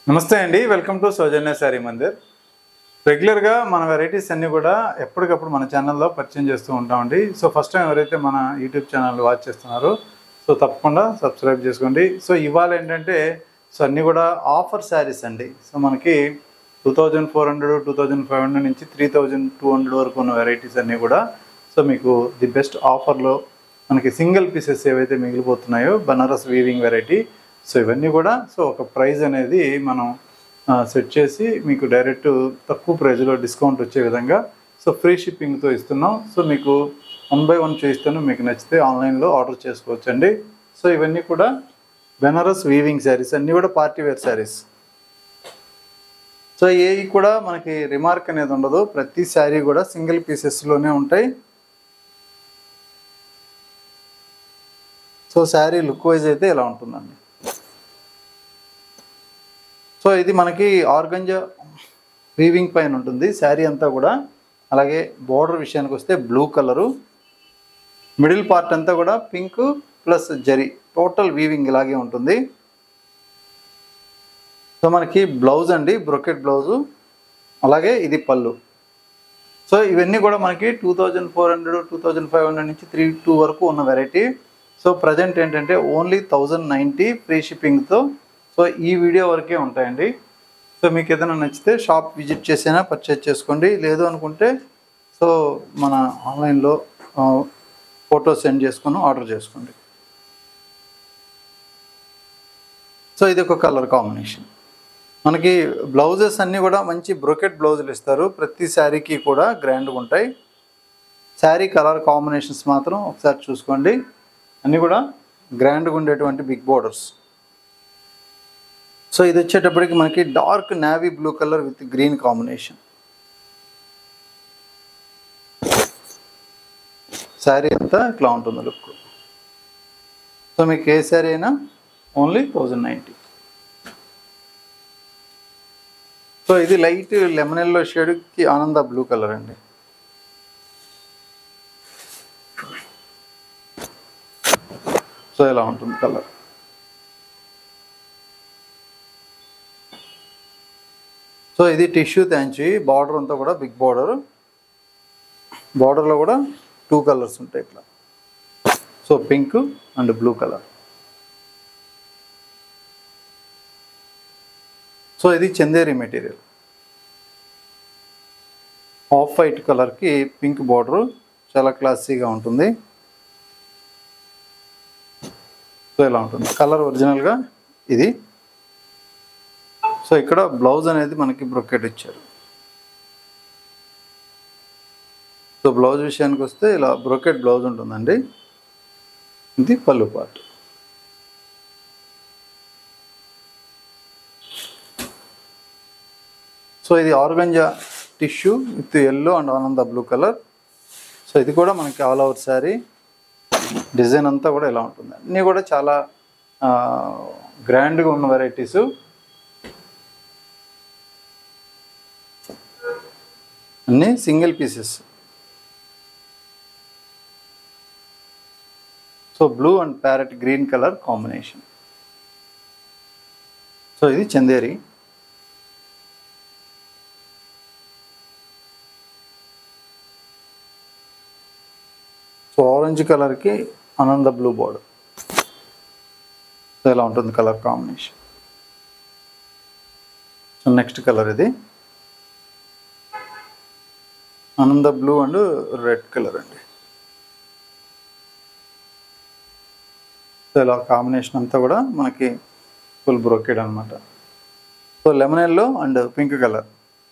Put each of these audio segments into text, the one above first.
నమస్తే అండి welcome to Soujanya Saree Mandir రెగ్యులర్గా మన వెరైటీస్ అన్నీ కూడా ఎప్పటికప్పుడు మన ఛానల్లో పరిచయం చేస్తూ ఉంటామండి సో ఫస్ట్ టైం ఎవరైతే మన యూట్యూబ్ ఛానల్ వాచ్ చేస్తున్నారో సో తప్పకుండా సబ్స్క్రైబ్ చేసుకోండి సో ఇవాళ ఏంటంటే సో అన్నీ కూడా ఆఫర్ శారీస్ అండి సో మనకి two thousand four hundred two thousand five hundred నుంచి త్రీ థౌజండ్ టూ హండ్రెడ్ వరకు ఉన్న వెరైటీస్ అన్నీ కూడా సో మీకు ది బెస్ట్ ఆఫర్లో మనకి సింగిల్ పీసెస్ ఏవైతే మిగిలిపోతున్నాయో బనారస్ వీవింగ్ వెరైటీ సో ఇవన్నీ కూడా సో ఒక ప్రైస్ అనేది మనం సెట్ చేసి మీకు డైరెక్ట్ తక్కువ ప్రైస్లో డిస్కౌంట్ వచ్చే విధంగా సో ఫ్రీ షిప్పింగ్తో ఇస్తున్నాం సో మీకు వన్ బై వన్ చేయిస్తాను మీకు నచ్చితే ఆన్లైన్లో ఆర్డర్ చేసుకోవచ్చండి సో ఇవన్నీ కూడా బెనారస్ వీవింగ్ శారీస్ అన్నీ కూడా పార్టీ వేర్ శారీస్ సో ఏవి కూడా మనకి రిమార్క్ అనేది ఉండదు ప్రతి శారీ కూడా సింగిల్ పీసెస్లోనే ఉంటాయి సో శారీ లుక్ వైజ్ అయితే ఇలా ఉంటుందండి సో ఇది మనకి ఆర్గంజా వీవింగ్ పైన ఉంటుంది శారీ అంతా కూడా అలాగే బోర్డర్ విషయానికి వస్తే బ్లూ కలరు మిడిల్ పార్ట్ అంతా కూడా pink plus zari total weaving ఇలాగే ఉంటుంది సో మనకి బ్లౌజ్ అండి బ్రొకెట్ బ్లౌజు అలాగే ఇది పళ్ళు సో ఇవన్నీ కూడా మనకి two thousand four hundred two thousand five hundred నుంచి త్రీ టూ వరకు ఉన్న వెరైటీ సో ప్రజెంట్ ఏంటంటే ఓన్లీ థౌజండ్ నైంటీ ఫ్రీ షిప్పింగ్తో సో ఈ వీడియో వరకే ఉంటాయండి సో మీకు ఏదైనా నచ్చితే షాప్ విజిట్ చేసైనా పర్చేజ్ చేసుకోండి లేదు అనుకుంటే సో మన ఆన్లైన్లో ఫోటో సెండ్ చేసుకొని ఆర్డర్ చేసుకోండి సో ఇది ఒక కలర్ కాంబినేషన్ మనకి బ్లౌజెస్ అన్నీ కూడా మంచి బ్రొకెట్ బ్లౌజులు ఇస్తారు ప్రతి శారీకి కూడా గ్రాండ్గా ఉంటాయి శారీ కలర్ కాంబినేషన్స్ మాత్రం ఒకసారి చూసుకోండి అన్నీ కూడా గ్రాండ్గా ఉండేటువంటి బిగ్ బోర్డర్స్ సో ఇది వచ్చేటప్పటికి మనకి dark navy blue colour with green combination saree అంతా ఇట్లా ఉంటుంది లుక్ సో మీకు ఏ శారీ అయినా ఓన్లీ థౌజండ్ నైంటీ సో ఇది లైట్ లెమన్ ఎల్లో షేడ్కి ఆనంద బ్లూ కలర్ అండి సో ఇలా ఉంటుంది కలర్ సో ఇది టిష్యూ త్యాంచి బార్డర్ అంతా కూడా బిగ్ బార్డర్ బార్డర్లో కూడా టూ కలర్స్ ఉంటాయి ఇట్లా so pink and blue colour so ఇది చందేరి మెటీరియల్ ఆఫ్ వైట్ కలర్కి పింక్ బార్డర్ చాలా క్లాసీగా ఉంటుంది సో ఇలా ఉంటుంది కలర్ ఒరిజినల్గా ఇది సో ఇక్కడ బ్లౌజ్ అనేది మనకి బ్రొకెట్ ఇచ్చారు సో బ్లౌజ్ విషయానికి వస్తే ఇలా బ్రొకెట్ బ్లౌజ్ ఉంటుందండి ఇది పళ్ళు పార్ట్ సో ఇది organza tissue with yellow and ఆనంద బ్లూ కలర్ సో ఇది కూడా మనకి ఆల్ ఓవర్ శారీ డిజైన్ అంతా కూడా ఇలా ఉంటుంది అన్నీ కూడా చాలా గ్రాండ్గా ఉన్న వెరైటీస్ అన్నీ single pieces so blue and parrot green colour combination so ఇది చందేరి సో ఆరెంజ్ కలర్కి ఆనంద బ్లూ బోర్డర్ సో ఇలా ఉంటుంది colour combination so next colour ఇది ఆనంద బ్లూ అండ్ రెడ్ కలర్ అండి సో ఇలా కాంబినేషన్ అంతా కూడా మనకి ఫుల్ బ్రోకెడ్ అనమాట so lemon yellow and pink colour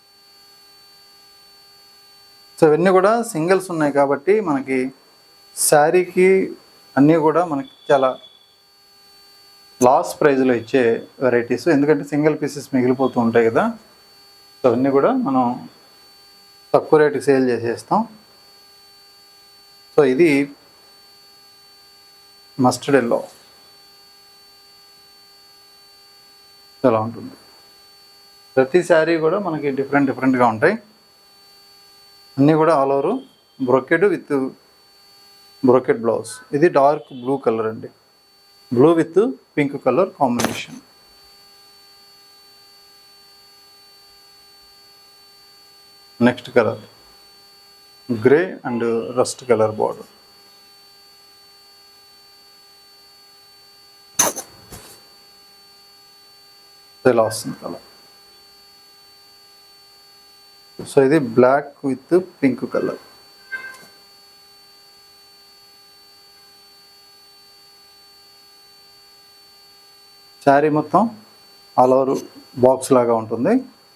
so ఇవన్నీ కూడా సింగిల్స్ ఉన్నాయి కాబట్టి మనకి శారీకి అన్నీ కూడా మనకి చాలా లాస్ ప్రైజ్లో ఇచ్చే వెరైటీస్ ఎందుకంటే సింగిల్ పీసెస్ మిగిలిపోతూ ఉంటాయి కదా సో అవన్నీ కూడా మనం తక్కువ రేటుకి సేల్ చేసేస్తాం సో ఇది మస్టర్డ్ ఎల్లో ఇలా ఉంటుంది ప్రతి శారీ కూడా మనకి డిఫరెంట్ డిఫరెంట్గా ఉంటాయి అన్నీ కూడా all over brocade with brocade blouse ఇది డార్క్ బ్లూ కలర్ అండి blue with pink colour combination next colour grey and rust colour border ఇలా వస్తుంది కలర్ సో ఇది black with pink colour sari మొత్తం ఆల్ ఓవర్ బాక్స్ లాగా ఉంటుంది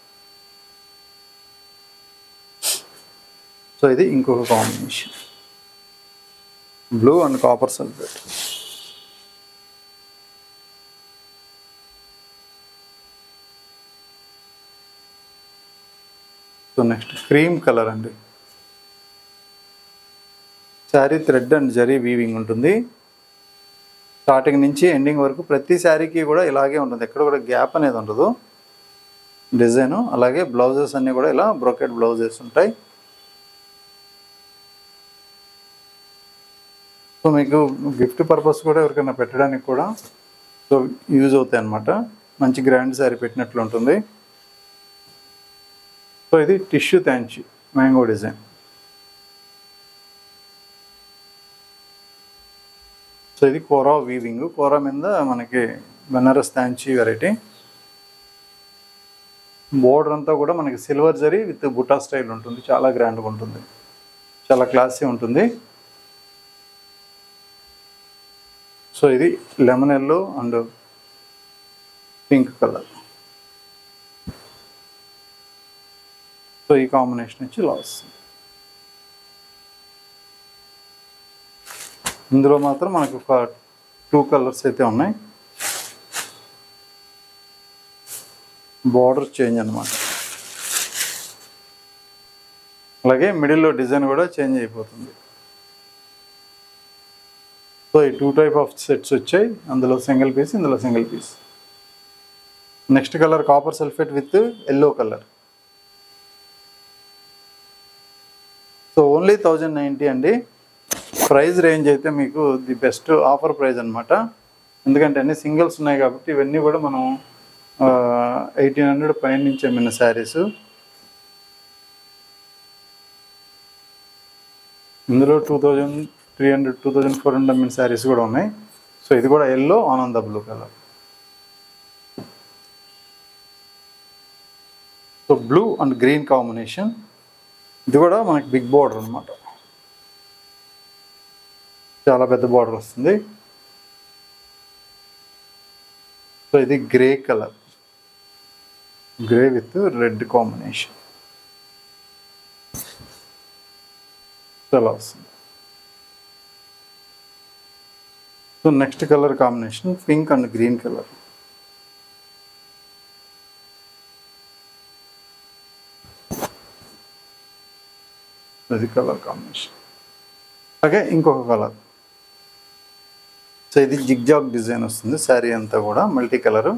సో ఇది ఇంకొక combination blue and copper sulphate so next cream colour అండి sari thread and zari weaving ఉంటుంది స్టార్టింగ్ నుంచి ఎండింగ్ వరకు ప్రతి శారీకి కూడా ఇలాగే ఉంటుంది ఎక్కడ కూడా గ్యాప్ అనేది ఉండదు డిజైను అలాగే బ్లౌజెస్ అన్నీ కూడా ఇలా బ్రోకెట్ బ్లౌజెస్ ఉంటాయి సో మీకు గిఫ్ట్ పర్పస్ కూడా ఎవరికైనా పెట్టడానికి కూడా సో యూజ్ అవుతాయి అన్నమాట మంచి గ్రాండ్ శారీ పెట్టినట్లు ఉంటుంది సో ఇది tissue tanchoi mango design so ఇది కోరా వీవింగ్ కోరా మీద మనకి బెనారస్ థ్యాంచి వెరైటీ బోర్డర్ అంతా కూడా మనకి silver zari with buta style ఉంటుంది చాలా గ్రాండ్గా ఉంటుంది చాలా క్లాసీ ఉంటుంది సో ఇది lemon yellow and pink colour so ఈ కాంబినేషన్ వచ్చి ఇలా వస్తుంది ఇందులో మాత్రం మనకు ఒక టూ కలర్స్ అయితే ఉన్నాయి బార్డర్ చేంజ్ అన్నమాట అలాగే మిడిల్లో డిజైన్ కూడా చేంజ్ అయిపోతుంది సో ఈ టూ టైప్ ఆఫ్ సెట్స్ వచ్చాయి అందులో సింగిల్ పీస్ ఇందులో single piece next colour copper sulphate with yellow colour so only thousand ninety అండి ప్రైస్ రేంజ్ అయితే మీకు ది బెస్ట్ ఆఫర్ ప్రైస్ అనమాట ఎందుకంటే అన్ని సింగిల్స్ ఉన్నాయి కాబట్టి ఇవన్నీ కూడా మనం ఎయిటీన్ హండ్రెడ్ పైన నుంచి అమ్మిన శారీస్ ఇందులో two thousand three hundred two thousand four hundred అమ్మిన శారీస్ కూడా ఉన్నాయి సో ఇది కూడా ఎల్లో ఆనంద blue colour so blue and green combination ఇది కూడా మనకి బిగ్ బార్డర్ అనమాట చాలా పెద్ద బార్డర్ వస్తుంది సో ఇది grey colour grey with red combination చాలా వస్తుంది so next colour combination pink and green colour అది కలర్ కాంబినేషన్ అలాగే ఇంకొక కలర్ సో ఇది జిగ్జాగ్ డిజైన్ వస్తుంది శారీ అంతా కూడా multi colour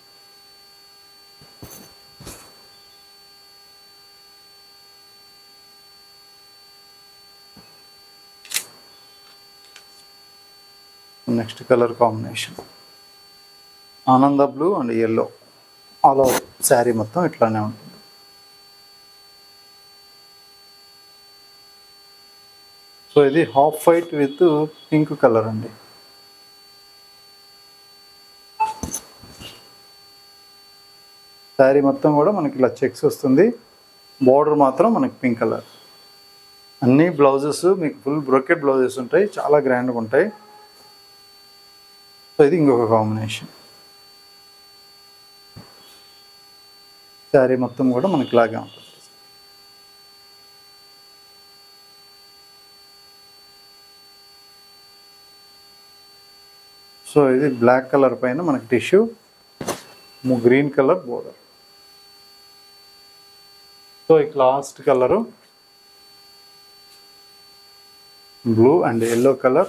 next colour combination ఆనంద blue and yellow all over sari మొత్తం ఇట్లానే ఉంటుంది సో ఇది half white with pink colour అండి శారీ మొత్తం కూడా మనకి ఇలా చెక్స్ వస్తుంది బార్డర్ మాత్రం మనకి పింక్ కలర్ అన్ని బ్లౌజెస్ మీకు ఫుల్ బ్రోకెట్ బ్లౌజెస్ ఉంటాయి చాలా గ్రాండ్గా ఉంటాయి సో ఇది ఇంకొక కాంబినేషన్ శారీ మొత్తం కూడా మనకి ఇలాగే ఉంటుంది సో ఇది బ్లాక్ కలర్ పైన మనకి tissue green colour border so ఇక last colour blue and yellow colour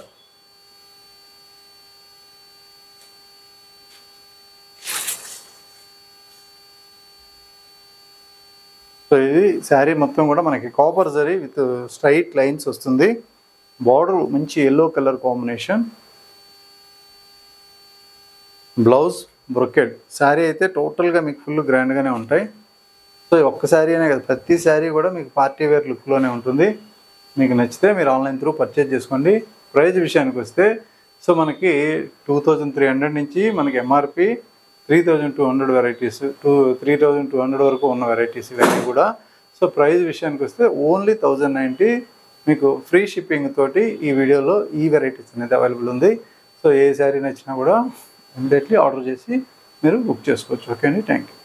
so ఇది శారీ మొత్తం కూడా మనకి copper zari with straight lines వస్తుంది బార్డర్ మంచి yellow colour combination blouse brocade sari అయితే టోటల్గా మీకు ఫుల్ గ్రాండ్గానే ఉంటాయి సో ఒక్క శారీ అనే కదా ప్రతి శారీ కూడా మీకు పార్టీ వేర్ లుక్లోనే ఉంటుంది మీకు నచ్చితే మీరు ఆన్లైన్ త్రూ పర్చేజ్ చేసుకోండి ప్రైస్ విషయానికి వస్తే సో మనకి టూ థౌజండ్ త్రీ హండ్రెడ్ నుంచి మనకి MRP three thousand two hundred varieties two three thousand two hundred వరకు ఉన్న వెరైటీస్ ఇవన్నీ కూడా సో ప్రైస్ విషయానికి వస్తే ఓన్లీ థౌజండ్ నైంటీ మీకు ఫ్రీ షిప్పింగ్ తోటి ఈ వీడియోలో ఈ వెరైటీస్ అనేది అవైలబుల్ ఉంది సో ఏ శారీ నచ్చినా కూడా ఇమీడియట్లీ ఆర్డర్ చేసి మీరు బుక్ చేసుకోవచ్చు ఓకే అండి థ్యాంక్ యూ